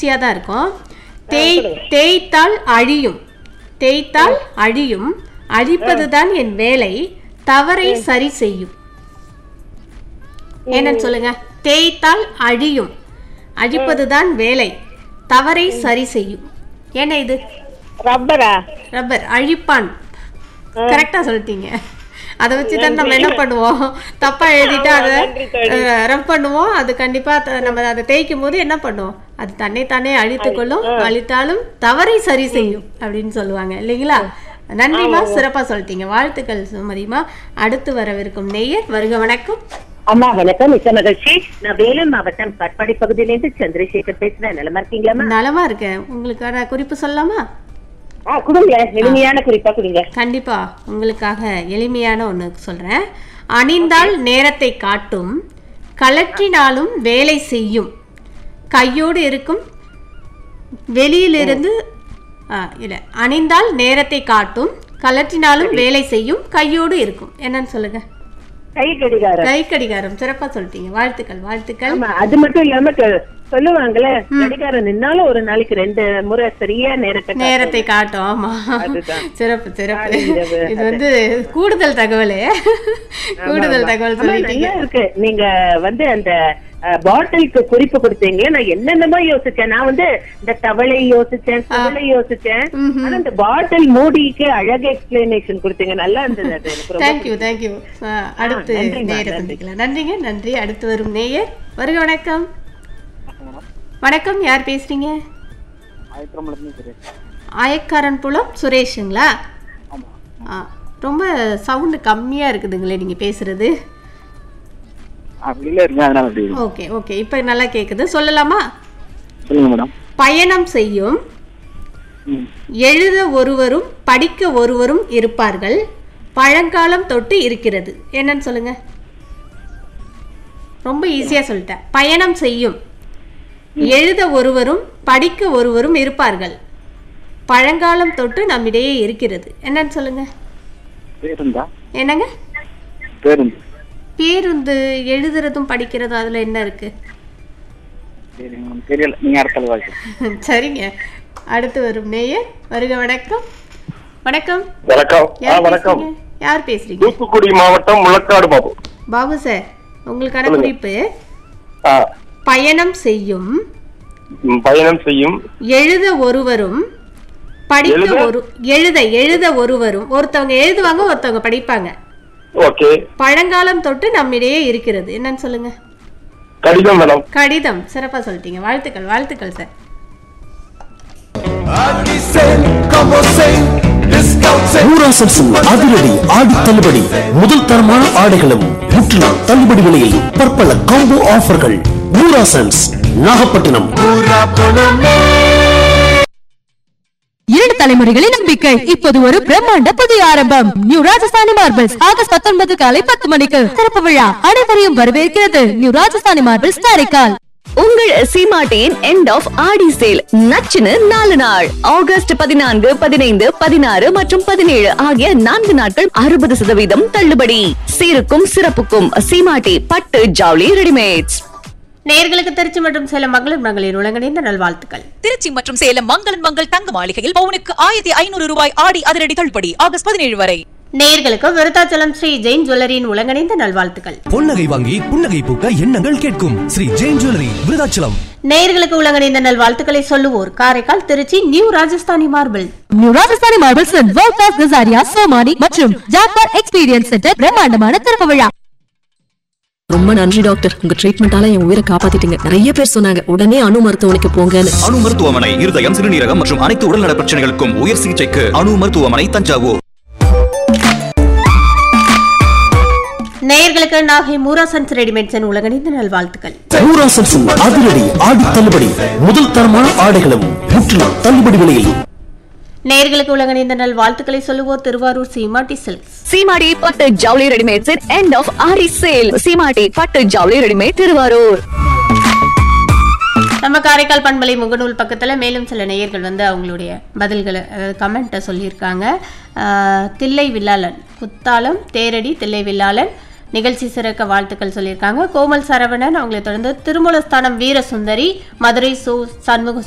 ஈஸியாக தான் இருக்கும் தேய் தேய்த்தால் அழியும் தேய்த்தால் அழியும் அழிப்பதுதான் என் வேலை தவறை சரி செய்யும் என்னன்னு சொல்லுங்க தேய்த்தால் அழியும் அழிப்பதுதான் வேலை தவறை சரி செய்யும் என்ன இது ரப்பரா ரப்பர் அழிப்பான் கரெக்டா சொல்லிட்டீங்க அதை வச்சு தான் நம்ம என்ன பண்ணுவோம் தப்பா எழுதிட்டு அதை ரப் பண்ணுவோம் அது கண்டிப்பா த- நம்ம அதை தேய்க்கும் போது என்ன பண்ணுவோம் அது தன்னை தானே அழித்துக் கொள்ளும் அழித்தாலும் தவறை சரி செய்யும் அப்படின்னு சொல்லுவாங்க இல்லைங்களா நன்றிமா சிறப்பா சொல்லிட்டீங்க வாழ்த்துக்கள் சுமதிமா அடுத்து வரவிருக்கும் நேயர் வருக வணக்கம் அம்மா வணக்கம் மிக்க மகிழ்ச்சி நான் வேலூர் மாவட்டம் கட்பாடி பகுதியிலிருந்து சந்திரசேகர் பேசுறேன் நிலமா இருக்கீங்களா நலமா இருக்கேன் உங்களுக்கான குறிப்பு சொல்லலாமா ஆ கொடுங்க எளிமையான குறிப்பா கொடுங்க கண்டிப்பா உங்களுக்காக எளிமையான ஒன்று சொல்றேன் அணிந்தால் நேரத்தை காட்டும் கலற்றினாலும் வேலை செய்யும் கையோடு இருக்கும் வெளியிலிருந்து ஆ, இல்ல அணிந்தால் நேரத்தை காட்டும் கலற்றினாலும் வேலை செய்யும் கையோடு இருக்கும் என்னன்னு சொல்லுங்க கை கடிகாரம் கை கடிகாரம் சிறப்பா சொல்லிட்டீங்க வாழ்த்துக்கள் வாழ்த்துக்கள் ஆமா அது மட்டும் இல்லாம க- சொல்லுவாங்கல்ல கடிகாரம் நின்னாலும் ஒரு நாளைக்கு ரெண்டு முறை சரியா நேரத்தை காட்டும். நேரத்தை காட்டும் ஆமா அதுதான். சிறப்பு சிறப்பு காலை இரவு, இது வந்து கூடுதல் தகவலே கூடுதல் தகவல் ஆமா, சொல்லிட்டீங்க நல்லா இருக்கு நீங்க வந்து அந்த பாட்டிலுக்கு குறிப்பு கொடுத்தீங்க நான் என்னென்னமோ யோசிச்சேன் நான் வந்து இந்த தவளை யோசிச்சேன் தவளை யோசிச்சேன் ஆனா இந்த பாட்டில் மூடிக்கு அழகு எக்ஸ்பிளனேஷன் கொடுத்தீங்க நல்லா இருந்தது அது எனக்கு ரொம்ப தேங்க்யூ தேங்க்யூ அடுத்து நன்றிம்மா, நேயரை நன்றி. சந்திக்கலாம் நன்றிங்க நன்றி அடுத்து வரும் நேயர் வருக வணக்கம் வணக்கம் யார் பேசுறீங்க ஆயக்காரன் புலம் சுரேஷுங்களா ஆ, ரொம்ப சவுண்டு கம்மியா இருக்குதுங்களே நீங்க பேசுறது வெளியில இருங்க அதனால அப்படி இருக்கு. ஓகே ஓகே இப்போ நல்லா கேக்குது சொல்லலாமா சொல்லுங்க மேடம் பயணம் செய்யும் ம். எழுத ஒருவரும் படிக்க ஒருவரும் இருப்பார்கள் பழங்காலம் தொட்டு இருக்கிறது என்னன்னு சொல்லுங்க ரொம்ப ஈஸியா சொல்லிட்டேன் பயணம் செய்யும் எழுத ஒருவரும் படிக்க ஒருவரும் இருப்பார்கள் பழங்காலம் தொட்டு நம்மிடையே இருக்கிறது என்னன்னு சொல்லுங்க பேருந்தா என்னங்க பேருந்து பேருந்து எழுதுறதும் படிக்கிறதும் அதுல என்ன இருக்கு சரி மேடம் தெரியல நீங்க அடுத்த வாழ்க்கை சரிங்க அடுத்து வரும் நேயர் வருக வணக்கம் வணக்கம் வணக்கம் ஆ யார் வணக்கம் பேசுறீங்க யார் பேசுறீங்க தூத்துக்குடி மாவட்டம் முழக்காடு பாபு பாபு சார் உங்களுக்கான சொல்லுங்க. குறிப்பு ஆ, பயணம் செய்யும் ம், பயணம் செய்யும் எழுத ஒருவரும் படிக்க எழுத? ஒரு எழுத எழுத ஒருவரும் ஒருத்தவங்க எழுதுவாங்க ஒருத்தவங்க படிப்பாங்க ஓகே பழங்காலம் தொட்டு நம்மிடையே இருக்கிறது என்னன்னு சொல்லுங்க கடிதம் மேடம் கடிதம் சிறப்பா சொல்லிட்டீங்க வாழ்த்துக்கள் வாழ்த்துக்கள் சார் நூறாசல் சிங் அதிரடி ஆடி தள்ளுபடி முதல் தரமான ஆடைகளும் முற்றிலும் தள்ளுபடி விலையில் பற்பல காம்போ ஆஃபர்கள் நூறாசன்ஸ் நாகப்பட்டினம் இரண்டு தலைமுறைகளின் நம்பிக்கை இப்போது ஒரு பிரம்மாண்ட புதிய ஆரம்பம் நியூ ராஜஸ்தானி மார்பிள்ஸ் ஆகஸ்ட் பத்தொன்பது காலை பத்து மணிக்கு திறப்பு விழா அனைவரையும் வரவேற்கிறது நியூ ராஜஸ்தானி மார்பிள்ஸ் காரைக்கால் உங்கள் சீமாட்டியின் எண்ட் ஆஃப் ஆடி சேல் நச்சுன்னு நாலு நாள் ஆகஸ்ட் பதினான்கு பதினைந்து பதினாறு மற்றும் பதினேழு ஆகிய நான்கு நாட்கள் அறுபது சதவீதம் தள்ளுபடி சீருக்கும் சிறப்புக்கும் சீமாட்டி பட்டு ஜவுளி ரெடிமேட்ஸ் நேர்களுக்கு திருச்சி மற்றும் சேலம் மகளிர் மகளிர் உலகணிந்த நல்வாழ்த்துக்கள் திருச்சி மற்றும் சேலம் மங்களன் மங்கள் தங்க மாளிகையில் பவுனுக்கு ஆயிரத்தி ஐநூறு ரூபாய் ஆடி அதிரடி தள்ளுபடி ஆகஸ்ட் பதினேழு வரை நேர்களுக்கு விருத்தாச்சலம் ஸ்ரீ ஜெயின் ஜுவல்லரியின் உலகணிந்த நல்வாழ்த்துக்கள் பொன்னகை வாங்கி புன்னகை பூக்க எண்ணங்கள் கேட்கும் ஸ்ரீ ஜெயின் ஜுவல்லரி விருதாச்சலம் நேர்களுக்கு உலகணிந்த நல்வாழ்த்துக்களை சொல்லுவோர் Karaikal Trichy new Rajasthani marble new Rajasthani marbles world class Kajaria Somany மற்றும் ஜாக்பார் எக்ஸ்பீரியன்ஸ் சென்டர் பிரம்மாண்டமான திறப்பு விழா ரொம்ப நன்றி டாக்டர் உங்க ட்ரீட்மெண்டால என் உயிரை காப்பாத்திட்டீங்க நிறைய பேர் சொன்னாங்க உடனே அணு மருத்துவமனைக்கு போங்கன்னு அணு மருத்துவமனை இருதயம் சிறுநீரகம் மற்றும் அனைத்து உடல்நல பிரச்சனைகளுக்கும் உயர் சிகிச்சைக்கு அணு மருத்துவமனை தஞ்சாவூர் நேயர்களுக்கு நாகை மூராசன்ஸ் ரெடிமேட்ஸின் உலகணிந்த நல்வாழ்த்துக்கள் நூறாசல் சிங் அதிரடி ஆடி தள்ளுபடி முதல் தரமான ஆடைகளும் முற்றிலும் தள்ளுபடி விலையில் நேர்களுக்கு உலகணிந்த நல்வாழ்த்துக்களை சொல்லுவோர் திருவாரூர் சீமாட்டி சில்க்ஸ் சீமாட்டி பட்டு ஜவுளி readymades end of Aadi sale Seematti பட்டு ஜவுளி ரெடிமேட் திருவாரூர் நம்ம காரைக்கால் பண்பலை முகநூல் பக்கத்தில் மேலும் சில நேயர்கள் வந்து அவங்களுடைய பதில்களை அதாவது கமெண்ட்டை சொல்லியிருக்காங்க ஆஹ், தில்லை வில்லாளன் குத்தாலம் தேரடி தில்லை வில்லாளன் நிகழ்ச்சி சிறக்க வாழ்த்துக்கள் சொல்லியிருக்காங்க கோமல் சரவணன் அவங்களை தொடர்ந்து திருமூலஸ்தானம் வீரசுந்தரி மதுரை சு சண்முக